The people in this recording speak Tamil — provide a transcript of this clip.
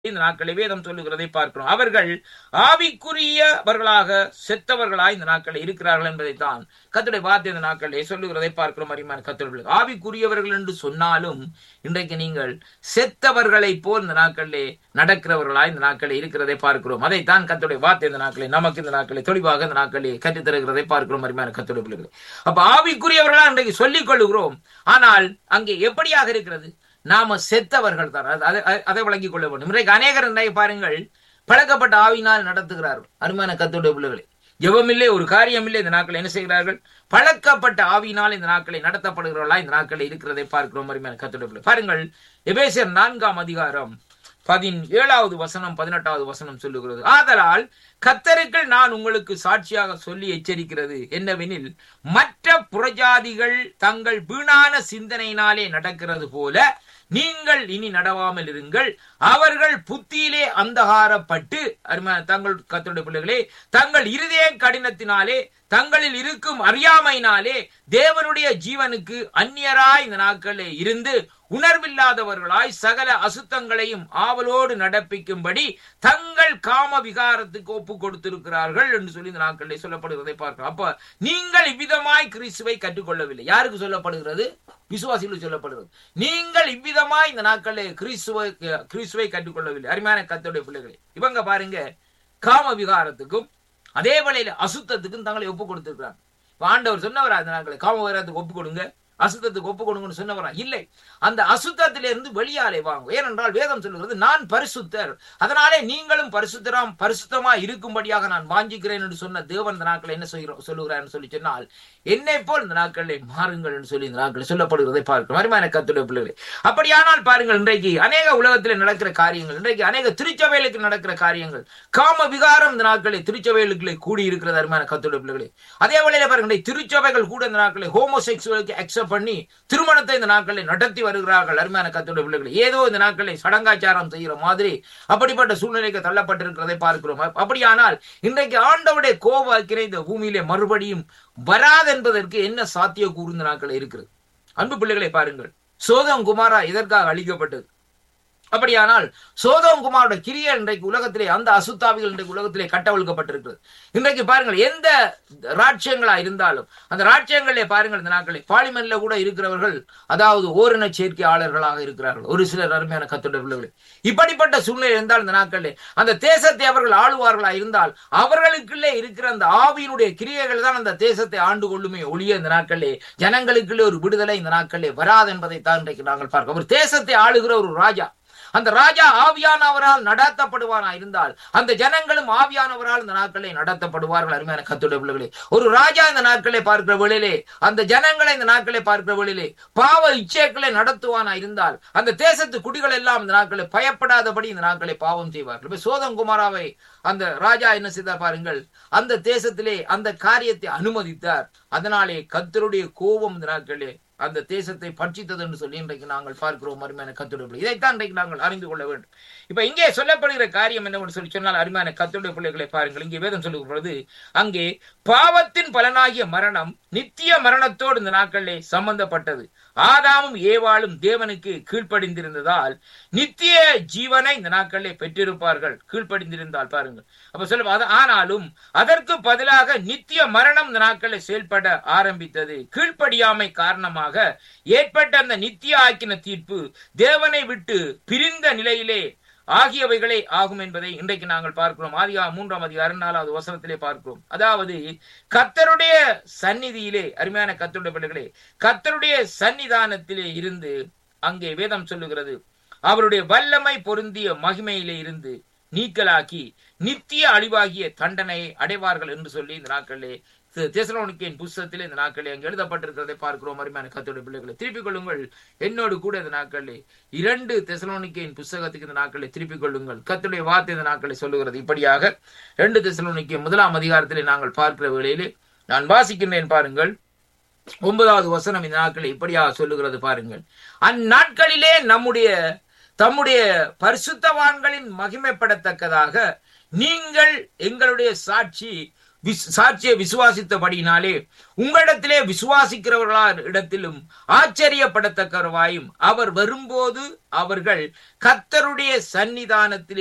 இந்த நாட்களை வேதம் சொல்லுகிறதை பார்க்கிறோம் அவர்கள் ஆவிக்குரியவர்களாக செத்தவர்களாய் இந்த நாட்களில் இருக்கிறார்கள் என்பதைத்தான் கத்துடைய வார்த்தை இந்த நாட்களிலே சொல்லுகிறதை பார்க்கிறோம் அருமையான கத்துடைய ஆவிக்குரியவர்கள் என்று சொன்னாலும் இன்றைக்கு நீங்கள் செத்தவர்களைப் போல் இந்த நாட்களிலே நடக்கிறவர்களாய் இந்த நாட்களில் இருக்கிறதை பார்க்கிறோம் அதைத்தான் கத்துடைய வார்த்தை இந்த நாட்களில் நமக்கு இந்த நாட்களை தெளிவாக இந்த நாட்களில் கற்றுத் தருகிறதை பார்க்கிறோம் அருமையான கத்துடைய பிள்ளைகளை அப்ப ஆவிக்குரியவர்களா இன்றைக்கு சொல்லிக் கொள்ளுகிறோம் ஆனால் அங்கே எப்படியாக இருக்கிறது நாம செத்தவர்கள் தான் அது- அதை- அதை- அதை விளங்கிக் கொள்ள வேண்டும் இன்றைக்கு அநேகர் இன்றைக்கு பாருங்கள் பழக்கப்பட்ட ஆவினால் நடத்துகிறார்கள் அருமையான கத்துடைய பிள்ளைகளை ஜெபமில்லை ஒரு காரியமில்லை இந்த நாட்களை என்ன செய்கிறார்கள் பழக்கப்பட்ட ஆவியினால் இந்த நாட்களை நடத்தப்படுகிறவர்களா இந்த நாட்களை இருக்கிறதை பார்க்கிறோம் அருமையான கத்துடைய பிள்ளை பாருங்கள் எபேசியர் நான்காம் அதிகாரம் பதினேழாவது வசனம் பதினெட்டாவது வசனம் சொல்லுகிறது ஆதலால் கத்தருக்கள் நான் உங்களுக்கு சாட்சியாக சொல்லி எச்சரிக்கிறது என்னவெனில் மற்ற புறஜாதிகள் தங்கள் வீணான சிந்தனையினாலே நடக்கிறது போல நீங்கள் இனி நடவாமல் இருங்கள் அவர்கள் புத்தியிலே அந்தகாரப்பட்டு அருமையான தங்கள் கத்தருடைய பிள்ளைகளே தங்கள் இருதய கடினத்தினாலே தங்களில் இருக்கும் அறியாமையினாலே தேவனுடைய ஜீவனுக்கு அந்நியராய் இந்த நாட்களே இருந்து உணர்வில்லாதவர்களாய் சகல அசுத்தங்களையும் ஆவலோடு நடப்பிக்கும்படி தங்கள் காம விகாரத்துக்கு ஒப்பு கொடுத்திருக்கிறார்கள் என்று சொல்லி இந்த நாட்களிலே சொல்லப்படுகிறதை பார்க்கிறோம் அப்ப நீங்கள் இவ்விதமாய் கிறிஸ்துவை கற்றுக்கொள்ளவில்லை யாருக்கு சொல்லப்படுகிறது விசுவாசிகளுக்கு சொல்லப்படுகிறது நீங்கள் இவ்விதமாய் இந்த நாட்களிலே கிறிஸ்துவை கிறிஸ்துவை கற்றுக்கொள்ளவில்லை அருமையான கத்தோடைய பிள்ளைகளே இவங்க பாருங்க காம விகாரத்துக்கும் அதே வேளையில அசுத்தத்துக்கும் தங்களை ஒப்பு கொடுத்திருக்கிறாங்க இப்ப ஆண்டவர் சொன்னவரா அந்த நாட்களை காம விகாரத்துக்கு ஒப்பு கொடுங்க அசுத்தத்துக்கு ஒப்பு கொடுங்கன்னு சொன்னவரா இல்லை அந்த அசுத்தத்திலிருந்து வெளியாலே வாங்க ஏனென்றால் வேதம் சொல்லுகிறது நான் பரிசுத்தர் அதனாலே நீங்களும் பரிசுத்தராம் பரிசுத்தமா இருக்கும்படியாக நான் வாஞ்சிக்கிறேன் என்று சொன்ன தேவன் இந்த நாட்களை என்ன செய்கிறோம் சொல்லுகிறார் என்று சொல்லி சொன்னால் என்னை போல் இந்த நாட்களை மாறுங்கள் என்று சொல்லி இந்த நாட்களை சொல்லப்படுகிறதை பார்க்கிறோம் அருமையான கத்துடைய பிள்ளைகளே அப்படியானால் பாருங்கள் இன்றைக்கு அநேக உலகத்தில் நடக்கிற காரியங்கள் இன்றைக்கு அநேக திருச்சபைகளுக்கு நடக்கிற காரியங்கள் காம விகாரம் இந்த நாட்களை திருச்சபைகளுக்குள்ளே கூடி இருக்கிறது அருமையான கத்துடைய பிள்ளைகளே அதே வேளையில பாருங்க இன்றைக்கு திருச்சபைகள் கூட இந்த நாட்களை ஹோமோசெக்சுவலுக்கு அக்செப்ட் பண்ணி திருமணத்தை இந்த நாட்களை நடத்தி வருகிறார்கள் அருமையான கத்துடைய பிள்ளைகளை ஏதோ இந்த நாட்களை சடங்காச்சாரம் செய்கிற மாதிரி அப்படிப்பட்ட சூழ்நிலைக்கு தள்ளப்பட்டிருக்கிறதை பார்க்கிறோம் அப்- அப்படியானால் இன்றைக்கு ஆண்டவுடைய கோப அக்கிரை இந்த பூமியிலே மறுபடியும் வராதென்பதற்கு என்ன சாத்திய கூர்ந்த நாட்கள் இருக்கிறது அன்பு பிள்ளைகளை பாருங்கள் சோதம் குமாரா இதற்காக அழிக்கப்பட்டது அப்படியானால் சோதம் குமாரோட கிரியல் இன்றைக்கு உலகத்திலே அந்த அசுத்தாவிகள் இன்றைக்கு உலகத்திலே கட்டவிழ்க்கப்பட்டிருக்கிறது இன்றைக்கு பாருங்கள் எந்த ராட்சியங்களா இருந்தாலும் அந்த ராட்சியங்களே பாருங்கள் இந்த நாட்களே பார்லிமெண்ட்ல கூட இருக்கிறவர்கள் அதாவது ஓரின சேர்க்கையாளர்களாக இருக்கிறார்கள் ஒரு சிலர் அருமையான கத்துடைய பிள்ளைகளே இப்படிப்பட்ட சூழ்நிலை இருந்தால் இந்த நாட்களிலே அந்த தேசத்தை அவர்கள் ஆளுவார்களா இருந்தால் அவர்களுக்குள்ளே இருக்கிற அந்த ஆவியினுடைய கிரியைகள் தான் அந்த தேசத்தை ஆண்டு கொள்ளுமே ஒழிய இந்த நாட்களிலே ஜனங்களுக்குள்ளே ஒரு விடுதலை இந்த நாட்களிலே வராது என்பதை தான் இன்றைக்கு நாங்கள் பார்க்கிறோம் ஒரு தேசத்தை ஆளுகிற ஒரு ராஜா அந்த ராஜா ஆவியானவரால் நடத்தப்படுவானா இருந்தால் அந்த ஜனங்களும் ஆவியானவரால் இந்த நாட்களை நடத்தப்படுவார்கள் அருமையான கத்துடைய பிள்ளைகளே ஒரு ராஜா இந்த நாட்களை பார்க்கிற வேளையிலே அந்த ஜனங்களை இந்த நாட்களை பார்க்கிற வேளையிலே பாவ இச்சைகளை நடத்துவானா இருந்தால் அந்த தேசத்து குடிகள் எல்லாம் இந்த நாட்களை பயப்படாதபடி இந்த நாட்களை பாவம் செய்வார்கள் இப்ப சோதம் குமாராவை அந்த ராஜா என்ன செய்தார் பாருங்கள் அந்த தேசத்திலே அந்த காரியத்தை அனுமதித்தார் அதனாலே கத்தருடைய கோபம் இந்த நாட்களே அந்த தேசத்தை பட்சித்தது என்று சொல்லி இன்றைக்கு நாங்கள் பார்க்கிறோம் அருமையான கத்துடைய பிள்ளை இதைத்தான் இன்றைக்கு நாங்கள் அறிந்து கொள்ள வேண்டும் இப்ப இங்கே சொல்லப்படுகிற காரியம் என்னவென்று சொல்லி சொன்னால் அருமையான கத்துடைய பிள்ளைகளை பாருங்கள் இங்கே வேதம் சொல்லுகிறது அங்கே பாவத்தின் பலனாகிய மரணம் நித்திய மரணத்தோடு இந்த நாட்களிலே சம்பந்தப்பட்டது ஆதாமும் ஏவாளும் தேவனுக்கு கீழ்ப்படிந்திருந்ததால் நித்திய ஜீவனை இந்த நாட்களிலே பெற்றிருப்பார்கள் கீழ்ப்படிந்திருந்தால் பாருங்கள் அப்ப சொல்ல அது ஆனாலும் அதற்கு பதிலாக நித்திய மரணம் இந்த நாட்களில் செயல்பட ஆரம்பித்தது கீழ்ப்படியாமை காரணமாக ஏற்பட்ட அந்த நித்திய ஆக்கின தீர்ப்பு தேவனை விட்டு பிரிந்த நிலையிலே ஆகியவைகளே ஆகும் என்பதை இன்றைக்கு நாங்கள் பார்க்கிறோம் ஆதியா மூன்றாம் அதிகாரம் நாலாவது வசனத்திலே பார்க்கிறோம் அதாவது கர்த்தருடைய சந்நிதியிலே அருமையான கர்த்தருடைய பிள்ளைகளே கர்த்தருடைய சன்னிதானத்திலே இருந்து அங்கே வேதம் சொல்லுகிறது அவருடைய வல்லமை பொருந்திய மகிமையிலே இருந்து நீக்கலாக்கி நித்திய அழிவாகிய தண்டனையை அடைவார்கள் என்று சொல்லி இந்த நாட்களிலே தேசலோனிக்கையின் புஸ்தகத்திலே இந்த நாட்களில் அங்கு எழுதப்பட்டிருக்கிறதை பார்க்கிறோம் அருமையான கத்தோட பிள்ளைகளை திருப்பிக் கொள்ளுங்கள் என்னோடு கூட இந்த நாட்களிலே இரண்டு தெசலோனிக்கையின் புஸ்தகத்துக்கு இந்த நாட்களை திருப்பிக் கொள்ளுங்கள் கத்துடைய வார்த்தை இந்த நாட்களை சொல்லுகிறது இப்படியாக ரெண்டு தெசலோனிக்கை முதலாம் அதிகாரத்திலே நாங்கள் பார்க்கிற வேளையிலே நான் வாசிக்கின்றேன் பாருங்கள் ஒன்பதாவது வசனம் இந்த நாட்களை இப்படியாக சொல்லுகிறது பாருங்கள் அந்நாட்களிலே நம்முடைய தம்முடைய பரிசுத்தவான்களின் மகிமைப்படத்தக்கதாக நீங்கள் எங்களுடைய சாட்சி விஸ்- சாட்சியை விசுவாசித்தபடியினாலே உங்களிடத்திலே விசுவாசிக்கிறவர்களா இடத்திலும் ஆச்சரியப்படத்தக்கவாயும் அவர் வரும்போது அவர்கள் கர்த்தருடைய சந்நிதானத்திலே